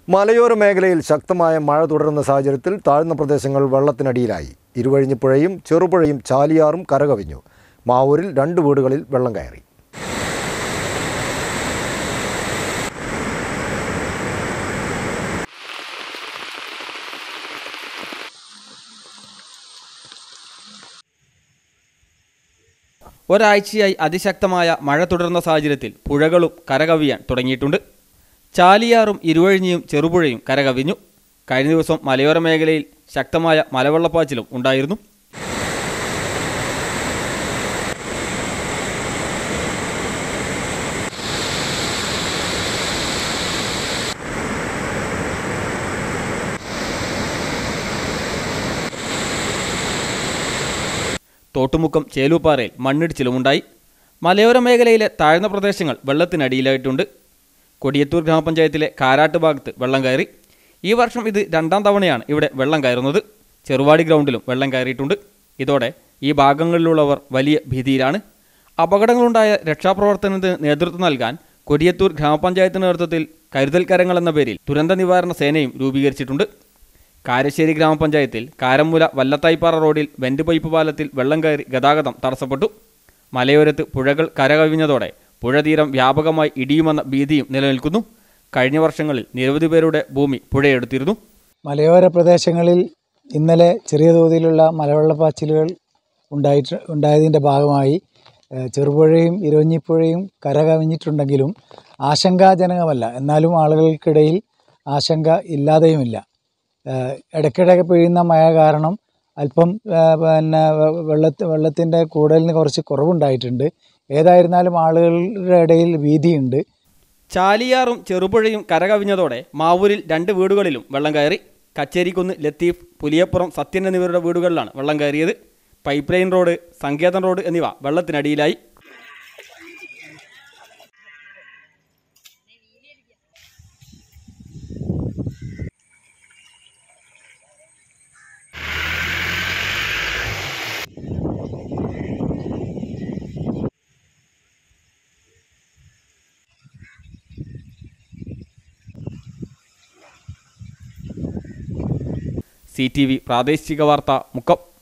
മലയോര മേഖലയിൽ ശക്തമായ മഴ തുടരുന്ന സാഹചര്യത്തിൽ താഴ്ന്ന പ്രദേശങ്ങൾ വെള്ളത്തിനടിയിലായി ഇരുവഴിഞ്ഞിപ്പുഴയും ചെറുപുഴയും ചാലിയാറും കരകവിഞ്ഞു മാവൂരിൽ രണ്ട് വീടുകളിൽ വെള്ളം കയറി ഒരാഴ്ചയായി അതിശക്തമായ മഴ തുടർന്ന സാഹചര്യത്തിൽ പുഴകളും കരകവിയാൻ തുടങ്ങിയിട്ടുണ്ട് ചാലിയാറും ഇരുവഴിഞ്ഞിയും ചെറുപുഴയും കരകവിഞ്ഞു കഴിഞ്ഞ ദിവസം മലയോര മേഖലയിൽ ശക്തമായ മലവെള്ളപ്പാച്ചിലും ഉണ്ടായിരുന്നു തോട്ടുമുക്കം ചേലൂപ്പാറയിൽ മണ്ണിടിച്ചിലുമുണ്ടായി മലയോര മേഖലയിലെ താഴ്ന്ന പ്രദേശങ്ങൾ വെള്ളത്തിനടിയിലായിട്ടുണ്ട് കൊടിയത്തൂർ ഗ്രാമപഞ്ചായത്തിലെ കാരാട്ട് ഭാഗത്ത് വെള്ളം കയറി ഈ വർഷം ഇത് രണ്ടാം തവണയാണ് ഇവിടെ വെള്ളം കയറുന്നത് ചെറുവാടി ഗ്രൗണ്ടിലും വെള്ളം കയറിയിട്ടുണ്ട് ഇതോടെ ഈ ഭാഗങ്ങളിലുള്ളവർ വലിയ ഭീതിയിലാണ് അപകടങ്ങളുണ്ടായ രക്ഷാപ്രവർത്തനത്തിന് നേതൃത്വം നൽകാൻ കൊടിയത്തൂർ ഗ്രാമപഞ്ചായത്ത് നേതൃത്വത്തിൽ കരുതൽ കരങ്ങൾ എന്ന പേരിൽ ദുരന്ത നിവാരണ സേനയും രൂപീകരിച്ചിട്ടുണ്ട് കാരശ്ശേരി ഗ്രാമപഞ്ചായത്തിൽ കാരമ്പുല വല്ലത്തായിപ്പാറ റോഡിൽ വെന്റ് പൈപ്പ് പാലത്തിൽ വെള്ളം കയറി ഗതാഗതം തടസ്സപ്പെട്ടു മലയോരത്ത് പുഴകൾ കരകവിഞ്ഞതോടെ പുഴതീരം വ്യാപകമായി ഇടിയുമെന്ന ഭീതിയും നിലനിൽക്കുന്നു കഴിഞ്ഞ വർഷങ്ങളിൽ നിരവധി പേരുടെ ഭൂമി പുഴയെടുത്തിരുന്നു മലയോര പ്രദേശങ്ങളിൽ ഇന്നലെ ചെറിയ തോതിലുള്ള മലവെള്ളപ്പാച്ചിലുകൾ ഉണ്ടായിട്ട് ഉണ്ടായതിൻ്റെ ഭാഗമായി ഏഹ്, ചെറുപുഴയും ഇരവഞ്ഞിപ്പുഴയും കരകവിഞ്ഞിട്ടുണ്ടെങ്കിലും ആശങ്കാജനകമല്ല എന്നാലും ആളുകൾക്കിടയിൽ ആശങ്ക ഇല്ലാതെയുമില്ല ഏഹ്, ഇടയ്ക്കിടെ പെയ്യുന്ന മഴ കാരണം അല്പം ഏഹ്, പിന്നെ വെള്ളത്തി വെള്ളത്തിൻ്റെ കൂടലിന് കുറച്ച് കുറവുണ്ടായിട്ടുണ്ട് ഏതായിരുന്നാലും ആളുകളുടെ ഇടയിൽ ഭീതിയുണ്ട് ചാലിയാറും ചെറുപുഴയും കരകവിഞ്ഞതോടെ മാവൂരിൽ രണ്ട് വീടുകളിലും വെള്ളം കയറി കച്ചേരിക്കുന്ന് ലത്തീഫ് പുലിയപ്പുറം സത്യൻ എന്നിവരുടെ വീടുകളിലാണ് വെള്ളം കയറിയത് പൈപ്പ് ലൈൻ റോഡ് സങ്കേതം റോഡ് എന്നിവ വെള്ളത്തിനടിയിലായി സി ടി വി പ്രാദേശിക വാർത്ത മുക്കം